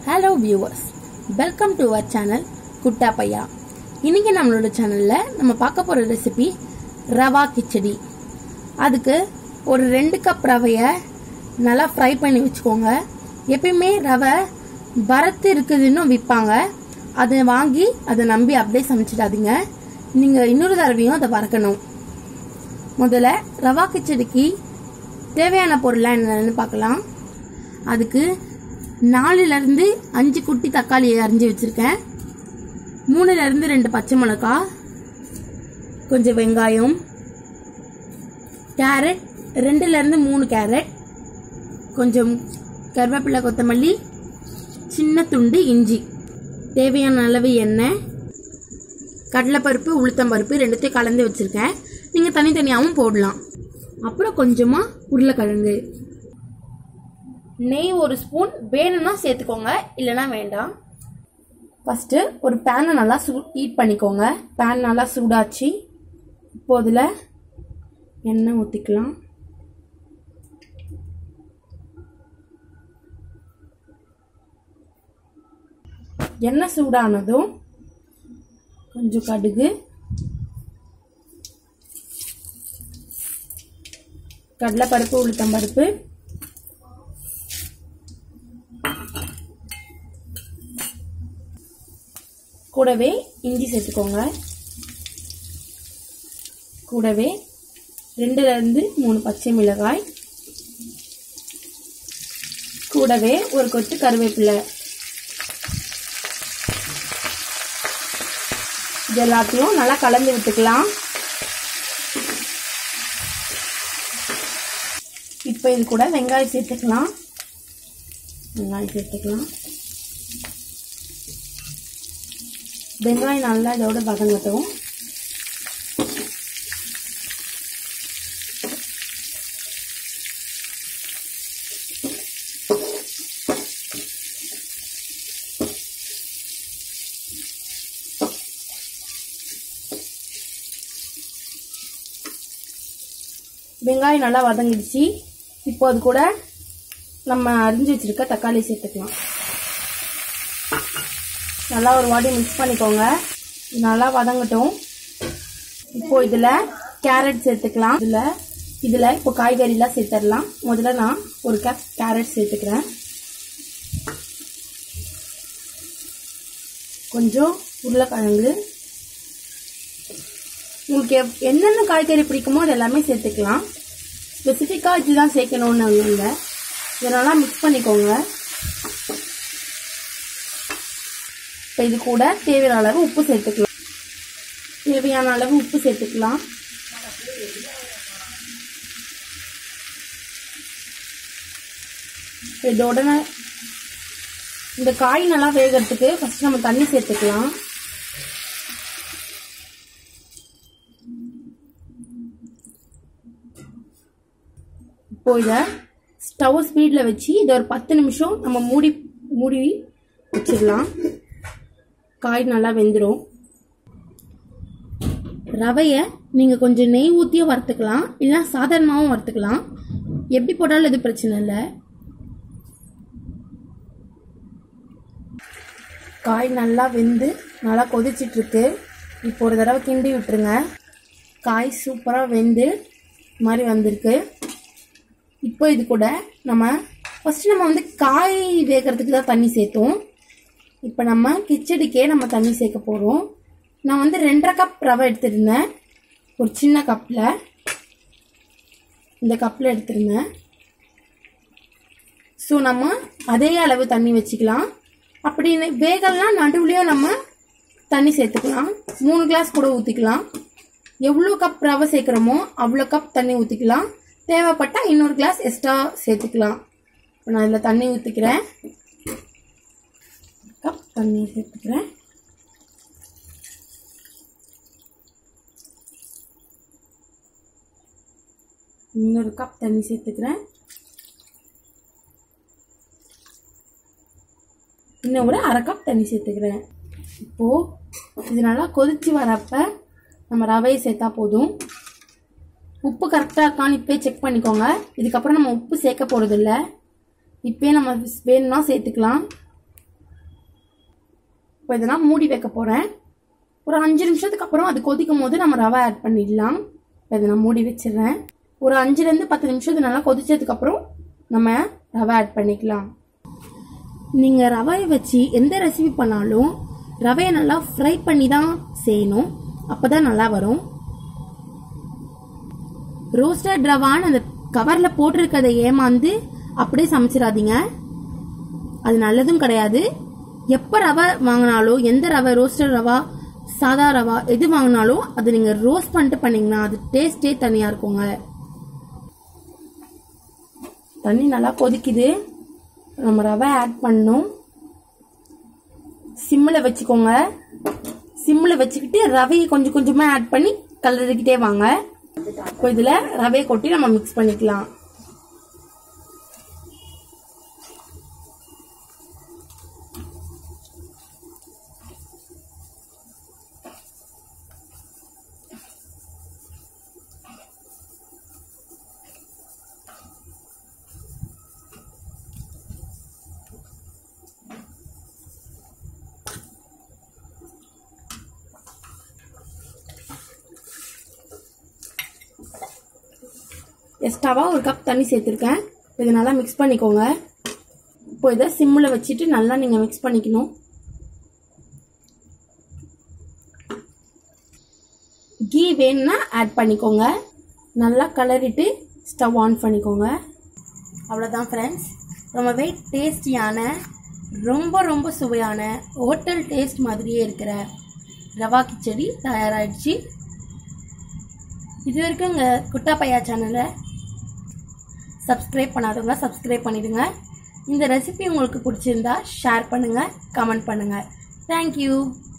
hello viewers welcome to our channel குட்டா பையா இன்னைக்கு நம்மளோட சேனலில் நம்ம பார்க்க போகிற ரெசிபி ரவா கிச்சடி அதுக்கு ஒரு ரெண்டு கப் ரவையை நல்லா ஃப்ரை பண்ணி வச்சுக்கோங்க எப்பயுமே ரவை வரத்து இருக்குதுன்னு விற்பாங்க அதை வாங்கி அதை நம்பி அப்படியே சமைச்சிடாதீங்க நீங்கள் இன்னொரு தடவையும் அதை வறக்கணும் முதல்ல ரவா கிச்சடிக்கு தேவையான பொருள்லாம் என்னென்னு பார்க்கலாம் அதுக்கு நாலுலேருந்து அஞ்சு குட்டி தக்காளி அரிஞ்சு வச்சுருக்கேன் மூணுலேருந்து ரெண்டு பச்சை மிளகாய் கொஞ்சம் வெங்காயம் கேரட் ரெண்டுலேருந்து மூணு கேரட் கொஞ்சம் கருவேப்பிலை கொத்தமல்லி சின்ன துண்டு இஞ்சி தேவையான அளவு எண்ணெய் கடலைப்பருப்பு உளுத்தம்பருப்பு ரெண்டுத்தையும் கலந்து வச்சுருக்கேன் நீங்கள் தனித்தனியாகவும் போடலாம் அப்புறம் கொஞ்சமாக உருளைக்கிழங்கு நெய் ஒரு ஸ்பூன் வேணும்னா சேர்த்துக்கோங்க இல்லைன்னா வேண்டாம் ஃபஸ்ட்டு ஒரு பேனை நல்லா சூ ஹீட் பண்ணிக்கோங்க பேன் நல்லா சூடாச்சு இப்போ அதில் எண்ணெய் ஊற்றிக்கலாம் எண்ணெய் சூடானதும் கொஞ்சம் கடுகு கடலைப்பருப்பு உளுத்தம்பருப்பு கூடவே இஞ்சி சேர்த்துக்கோங்க கூடவே ரெண்டுலேருந்து மூணு பச்சை மிளகாய் கூடவே ஒரு கொத்து கருவேப்பிலை இது எல்லாத்தையும் நல்லா கலந்து விட்டுக்கலாம் இப்போ இது கூட வெங்காயம் சேர்த்துக்கலாம் வெங்காயம் சேர்த்துக்கலாம் வெங்காயம் நல்லா இதோட வதங்கட்டும் வெங்காயம் நல்லா வதங்கிடுச்சு இப்போ அது கூட நம்ம அரிஞ்சு வச்சிருக்க தக்காளி சேர்த்துக்கலாம் நல்லா ஒரு வாட்டி மிக்ஸ் பண்ணிக்கோங்க நல்லா வதங்கட்டும் இப்போ இதில் கேரட் சேர்த்துக்கலாம் இதில் இதில் இப்போ காய்கறிலாம் சேர்த்துடலாம் முதல்ல நான் ஒரு கப் கேரட் சேர்த்துக்கிறேன் கொஞ்சம் உருளைக்கிழங்கு உங்களுக்கு எப்- என்னென்ன காய்கறி பிடிக்குமோ அது எல்லாமே சேர்த்துக்கலாம் ஸ்பெசிஃபிக்காக இதுதான் சேர்க்கணும்னு இல்லை இதை நல்லா மிக்ஸ் பண்ணிக்கோங்க இப்போ இது கூட தேவையான அளவு உப்பு சேர்த்துக்கலாம் தேவையான அளவு உப்பு சேர்த்துக்கலாம் இப்ப இதோட நான் இந்த காய் நல்லா வேகிறதுக்கு ஃபர்ஸ்ட் நம்ம தண்ணி சேர்த்துக்கலாம் இப்போ இதை ஸ்டவ் ஸ்பீடில் வச்சு இதை ஒரு பத்து நிமிஷம் நம்ம மூடி மூடி வச்சிடலாம் காய் நல்லா வெந்துடும் ரவையை நீங்கள் கொஞ்சம் நெய் ஊற்றியும் வறுத்துக்கலாம் இல்லைன்னா சாதாரணமாகவும் வறுத்துக்கலாம் எப்படி போட்டாலும் எது பிரச்சனை இல்லை காய் நல்லா வெந்து நல்லா கொதிச்சிட்டு இருக்கு இப்போ ஒரு தடவை கிண்டி விட்டுருங்க காய் சூப்பராக வெந்து இது மாதிரி வந்திருக்கு இப்போ இது கூட நம்ம ஃபர்ஸ்ட் நம்ம வந்து காய் வேகிறதுக்கு தான் தண்ணி சேர்த்தோம் இப்போ நம்ம கிச்சடிக்கே நம்ம தண்ணி சேர்க்க போகிறோம் நான் வந்து ரெண்டரை கப் ரவை எடுத்திருந்தேன் ஒரு சின்ன கப்பில் இந்த கப்பில் எடுத்திருந்தேன் ஸோ நம்ம அதே அளவு தண்ணி வச்சுக்கலாம் அப்படி வேகலாம் நடுவுலையும் நம்ம தண்ணி சேர்த்துக்கலாம் மூணு கிளாஸ் கூட ஊற்றிக்கலாம் எவ்வளோ கப் ரவை சேர்க்குறோமோ அவ்வளோ கப் தண்ணி ஊற்றிக்கலாம் தேவைப்பட்டால் இன்னொரு கிளாஸ் எக்ஸ்ட்ரா சேர்த்துக்கலாம் இப்போ நான் இதில் தண்ணி ஊற்றிக்கிறேன் கப் தண்ணி சேர்த்துக்கிறேன் இன்னொரு கப் தண்ணி சேர்த்துக்கிறேன் இன்னும் ஒரு அரை கப் தண்ணி சேர்த்துக்கிறேன் இப்போது இது நல்லா கொதிச்சு வரப்ப நம்ம ரவையை சேர்த்தா போதும் உப்பு கரெக்டாக இருக்கான்னு இப்போயே செக் பண்ணிக்கோங்க இதுக்கப்புறம் நம்ம உப்பு சேர்க்க போகிறதில்ல இப்போயே நம்ம வேணும்னா சேர்த்துக்கலாம் இப்போ இதை நான் மூடி வைக்க போகிறேன் ஒரு அஞ்சு நிமிஷத்துக்கு அப்புறம் அது கொதிக்கும் போது நம்ம ரவை ஆட் பண்ணிடலாம் இப்போ இதை நான் மூடி வச்சிடுறேன் ஒரு அஞ்சுலேருந்து பத்து நிமிஷத்துக்கு நல்லா கொதிச்சதுக்கு அப்புறம் நம்ம ரவை ஆட் பண்ணிக்கலாம் நீங்கள் ரவையை வச்சு எந்த ரெசிபி பண்ணாலும் ரவையை நல்லா ஃப்ரை பண்ணி தான் செய்யணும் அப்போ தான் நல்லா வரும் ரோஸ்டட் ரவான்னு அந்த கவரில் போட்டிருக்கதை ஏமாந்து அப்படியே சமைச்சிடாதீங்க அது நல்லதும் கிடையாது எப்போ ரவை வாங்கினாலும் எந்த ரவை ரோஸ்டட் ரவா சாதா ரவா எது வாங்கினாலும் அது நீங்கள் ரோஸ்ட் பண்ணிட்டு பண்ணீங்கன்னா அது டேஸ்டே தனியாக இருக்குங்க தண்ணி நல்லா கொதிக்குது நம்ம ரவை ஆட் பண்ணணும் சிம்மில் வச்சுக்கோங்க சிம்மில் வச்சுக்கிட்டு ரவையை கொஞ்சம் கொஞ்சமாக ஆட் பண்ணி கலரிக்கிட்டே வாங்க இப்போ இதில் ரவையை கொட்டி நம்ம மிக்ஸ் பண்ணிக்கலாம் எக்ஸ்ட்ராவாக ஒரு கப் தண்ணி சேர்த்துருக்கேன் இதை நல்லா மிக்ஸ் பண்ணிக்கோங்க இப்போ இதை சிம்மில் வச்சுட்டு நல்லா நீங்கள் மிக்ஸ் பண்ணிக்கணும் கீ வேணும்னா ஆட் பண்ணிக்கோங்க நல்லா கலரிட்டு ஸ்டவ் ஆன் பண்ணிக்கோங்க அவ்வளோதான் ஃப்ரெண்ட்ஸ் ரொம்பவே டேஸ்டியான ரொம்ப ரொம்ப சுவையான ஹோட்டல் டேஸ்ட் மாதிரியே இருக்கிற ரவா கிச்சடி தயாராகிடுச்சு இது வரைக்கும் எங்கள் குட்டா பையா சேனலை சப்ஸ்கிரைப் பண்ணாதவங்க சப்ஸ்கிரைப் பண்ணிடுங்க இந்த ரெசிபி உங்களுக்கு பிடிச்சிருந்தா ஷேர் பண்ணுங்கள் கமெண்ட் பண்ணுங்கள் தேங்க்யூ